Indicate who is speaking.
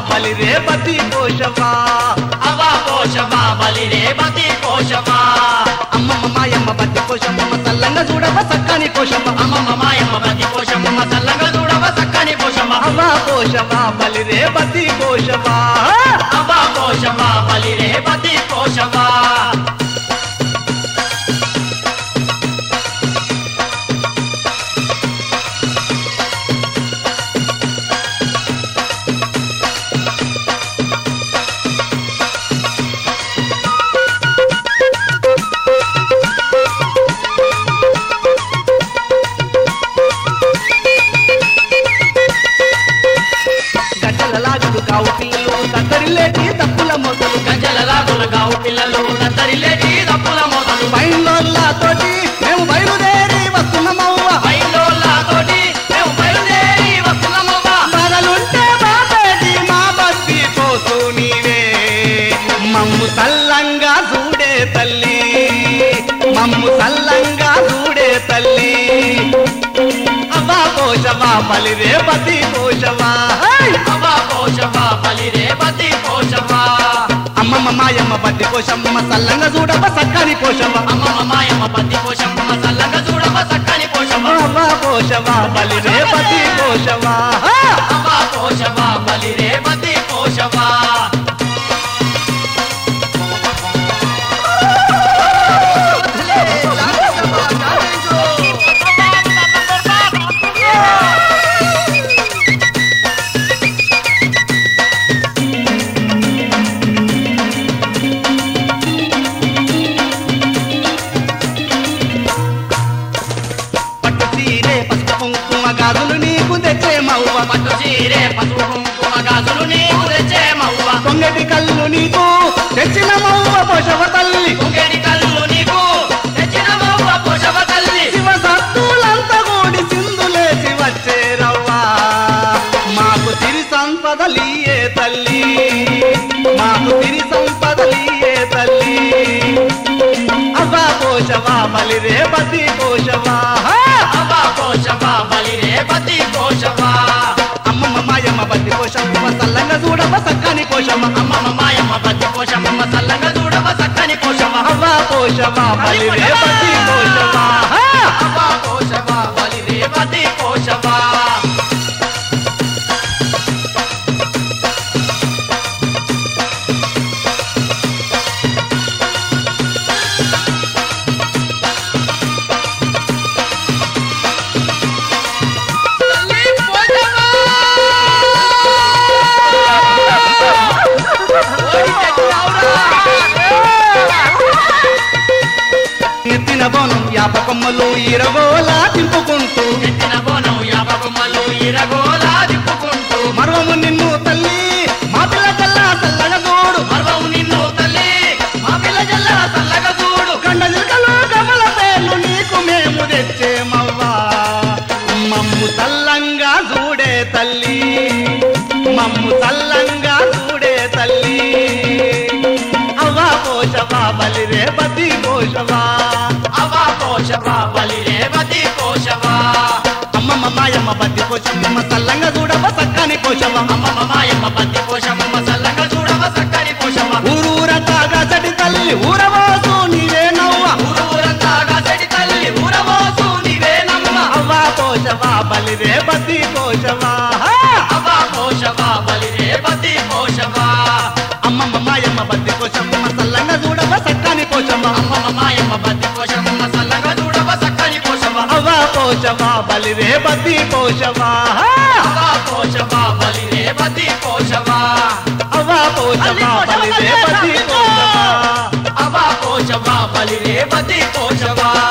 Speaker 1: బలి రేపతి పోషవా
Speaker 2: అవ్వ పోషవా బలి రేపతి పోషవా
Speaker 1: అమ్మమ్మ మాయమ్మ బతి పోషమ్మ తల్లంగా చూడవ సక్కని పోషమ్మ
Speaker 2: అమ్మమ్మ మాయమ్మ బతి పోషమ్మ చల్లగా చూడవ చక్కని పోషమ్మ
Speaker 1: అవ్వ పోషవా బలి రేపతి పోషవా
Speaker 2: అవ్వ పోషవా బలి రేపతి పోషవా
Speaker 1: గడ్డల లాగుడు కావు పిల్లలు కద్దరిలేటి తప్పుల మొదలు
Speaker 2: గంజల లాగుల గావు పిల్లలు దద్దరిలేటి దప్పుల మొదలు
Speaker 1: బయలుతోటి మేము బయలుదేరి వస్తున్నామవ్వ
Speaker 2: బయలుతోటి మేము బయలుదేరి వస్తున్నామవ్వ
Speaker 1: మరలుంటే బాబేటి మా బతి పోసు నీవే మమ్ము సల్లంగా చూడే తల్లి మమ్ము సల్లంగా చూడే తల్లి అవ్వా పోషవా బలి రేపతి పోషవా హై!
Speaker 2: అవ్వ పోషవా బలి రేపతి పోషవా
Speaker 1: అమ్మమ్మ మాయమ్మ బద్ది పోషమ్మ సల్లంగా చూడవ సక్కని పోషమ్మ
Speaker 2: అమ్మమ్మ మాయమ్మ పత్తి పోషమ్మ చల్లగా చూడవ చక్కని పోషమ్మ
Speaker 1: అవ్వా పోషవా బలి రేపతి పోషవా హా!
Speaker 2: అవ్వ పోషవా బలి రేపతి పోషవా
Speaker 1: పట్టు చీరే పసుపు కుంకుమ గాజులు నీకు తెచ్చే మవ్వ
Speaker 2: పట్టు చీరే పసుపు కుంకుమ గాజులు నీకు తెచ్చే మవ్వ
Speaker 1: పొంగటి కళ్ళు నీకు తెచ్చిన మవ్వ పోషవ తల్లి
Speaker 2: పొంగేటి కళ్ళు నీకు తెచ్చిన మవ్వ పోషవ తల్లి
Speaker 1: శివ సత్తులంతా కూడి సింధులేసి వచ్చే రవ్వా మాకు సిరి సంపదలియే తల్లి మాకు సిరి సంపదలియే తల్లి అవ్వా పోషవా బలి రేపతి పోషవా హా!
Speaker 2: అవ్వ పోషవా బలి రేపతి పోషవా
Speaker 1: అమ్మమ్మ మాయమ్మ బతి పోషమ్మ సల్లంగా చూడవ సక్కని పోషమ్మ
Speaker 2: అమ్మమ్మ మాయమ్మ పత్తి పోషమ్మ చల్లగా చూడవ చక్కని పోషమ్మ
Speaker 1: అవ్వా పోషవా బలి రేపతి పోషవా హా!
Speaker 2: అవ్వ పోషవా బలి రేపతి పోషవా
Speaker 1: ఎత్తిన బోనం యాపకొమ్మలు ఇరగోలా తింపుకుంటూ
Speaker 2: ఎత్తిన బోనం యాపకొమ్మలు ఇరగోలా తిప్పుకుంటూ
Speaker 1: మరవము నిన్ను తల్లి మా పిల్ల చల్లా చల్లగా చూడు
Speaker 2: మర్వము నిన్ను తల్లి మా పిల్ల జల్ల చల్లగా చూడు
Speaker 1: కండ జిల్కలు కమల పేర్లు నీకు మేము తెచ్చేమవ్వా మమ్ము తల్లంగా చూడే తల్లి మమ్ము తల్లంగా చూడే తల్లి అవ్వా పోషవా బలి రేపతి పోషవా
Speaker 2: అవా పోషవా బలి రేవతి పోషవా
Speaker 1: అమ్మమ్మ మాయమ్మ బద్ది పోషమ్మ తల్లంగా చూడవ సక్కని పోషవా
Speaker 2: అమ్మమ్మ మాయమ్మ పత్తి పోషమ్మ చల్లగా చూడవ చక్కని పోషమ్మ
Speaker 1: ఊరూరంతాగా చడి తల్లి ఊరవోసు నీవే నవ్వ
Speaker 2: ఊరూరంతాగా చెడి తల్లి ఊరవోసు నీవేనమ్మ
Speaker 1: అవ్వా పోషవా బలి రేపతి పోషవా హా!
Speaker 2: అవా పోషవా బలి రేవతి పోషవా
Speaker 1: అమ్మమ్మ మాయమ్మ బద్ది పోషమ్మ తల్లంగా చూడవ సక్కని పోషమ్మ
Speaker 2: అమ్మమ్మ మాయమ్మ పత్తి పోషమ్మ చల్లగా చూడవ చక్కని పోషమ్మ
Speaker 1: అవ్వా పోషవా బలి రేపతి పోషవా హా!
Speaker 2: అవా పోషవా బలి రేవతి పోషవా
Speaker 1: అవ్వా పోషవా బలి రేపతి పోషవా
Speaker 2: అవా పోషవా బలి రేవతి పోషవా